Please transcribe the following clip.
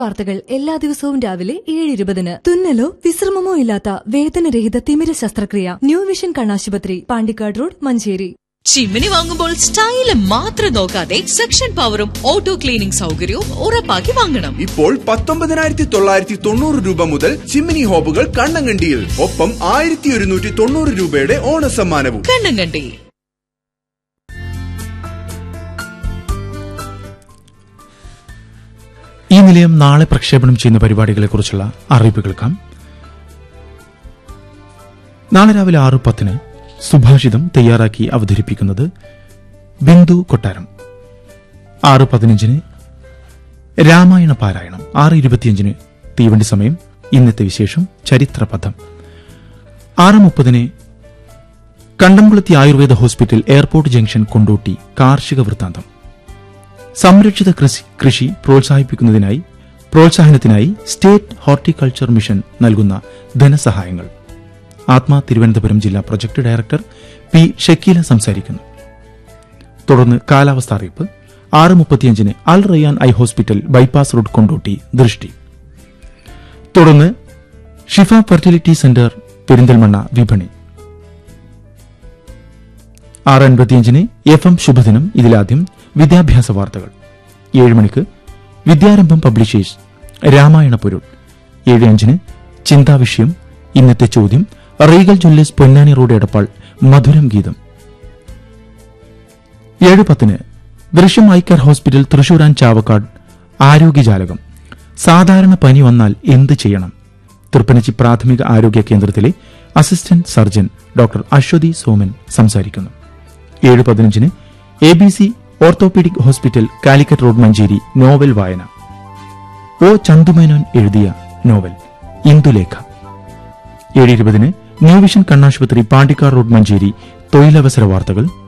വാർത്തകൾ എല്ലാ ദിവസവും രാവിലെ ഏഴ് ഇരുപതിന് തുന്നലോ വിശ്രമമോ ഇല്ലാത്ത വേദനരഹിത തിമിര ശസ്ത്രക്രിയ ന്യൂ വിഷൻ കണ്ണാശുപത്രി പാണ്ടിക്കാട് റോഡ് മഞ്ചേരി ചിമ്മിനി വാങ്ങുമ്പോൾ സ്റ്റൈല് മാത്രം നോക്കാതെ സെക്ഷൻ പവറും ഓട്ടോ ക്ലീനിംഗ് സൗകര്യവും ഉറപ്പാക്കി വാങ്ങണം ഇപ്പോൾ പത്തൊമ്പതിനായിരത്തി തൊള്ളായിരത്തി തൊണ്ണൂറ് രൂപ മുതൽ ചിമ്മിനി ഹോബുകൾ കണ്ണങ്കണ്ടിയിൽ ഒപ്പം ആയിരത്തി ഒരുന്നൂറ്റി തൊണ്ണൂറ് രൂപയുടെ ഓണസമ്മാനവും കണ്ണങ്കണ്ടി ഈ നിലയം നാളെ പ്രക്ഷേപണം ചെയ്യുന്ന പരിപാടികളെക്കുറിച്ചുള്ള അറിയിപ്പ് കേൾക്കാം നാളെ രാവിലെ ആറ് പത്തിന് സുഭാഷിതം തയ്യാറാക്കി അവതരിപ്പിക്കുന്നത് ബിന്ദു കൊട്ടാരം ആറ് പതിനഞ്ചിന് രാമായണ പാരായണം ആറ് ഇരുപത്തിയഞ്ചിന് തീവണ്ടി സമയം ഇന്നത്തെ വിശേഷം ചരിത്രപഥം ആറ് മുപ്പതിന് Kandamkulathy Ayurveda hospital airport junction Kondotty കാർഷിക വൃത്താന്തം സംരക്ഷിത കൃഷി കൃഷി പ്രോത്സാഹിപ്പിക്കുന്നതിനായി പ്രോത്സാഹനത്തിനായി സ്റ്റേറ്റ് ഹോർട്ടിക്കൾച്ചർ മിഷൻ നൽകുന്ന ധനസഹായങ്ങൾ ആത്മ തിരുവനന്തപുരം ജില്ലാ പ്രൊജക്ട് ഡയറക്ടർ പി ഷക്കീല സംസാരിക്കുന്നു തുടർന്ന് കാലാവസ്ഥ അറിയിപ്പ് ആറ് മുപ്പത്തിയഞ്ചിന് Al Rayan eye hospital bypass road Kondotty ദൃഷ്ടി തുടർന്ന് ഷിഫ ഫെർട്ടിലിറ്റി സെന്റർ പെരിന്തൽമണ്ണ വിപണി ആറ് അൻപത്തിയഞ്ചിന് എഫ് എം ശുഭദിനം ഇതിലാദ്യം വിദ്യാഭ്യാസ വാർത്തകൾ ഏഴ് മണിക്ക് വിദ്യാരംഭം പബ്ലിഷേഴ്സ് രാമായണ പൊരുൾ ഏഴ് അഞ്ചിന് ചിന്താവിഷയം ഇന്നത്തെ ചോദ്യം Regal Jewellers Ponnani road Edappal മധുരം ഗീതം ഏഴ് പത്തിന് Drishyam eye care hospital Thrissur and Chavakkad ആരോഗ്യജാലകം സാധാരണ പനി വന്നാൽ എന്ത് ചെയ്യണം തൃപ്പനച്ചി പ്രാഥമിക ആരോഗ്യ കേന്ദ്രത്തിലെ assistant surgeon doctor Aswathy Soman സംസാരിക്കുന്നു ഏഴ് പതിനഞ്ചിന് A B C orthopaedic hospital Calicut road Manjeri novel വായന ഒ ചന്തുമേനോൻ എഴുതിയ നോവൽ ഇന്ദുലേഖ ഏഴ് ഇരുപതിന് ന്യൂ വിഷൻ കണ്ണാശുപത്രി പാണ്ടിക്കാർ റോഡ് മഞ്ചേരി തൊഴിലവസര വാർത്തകൾ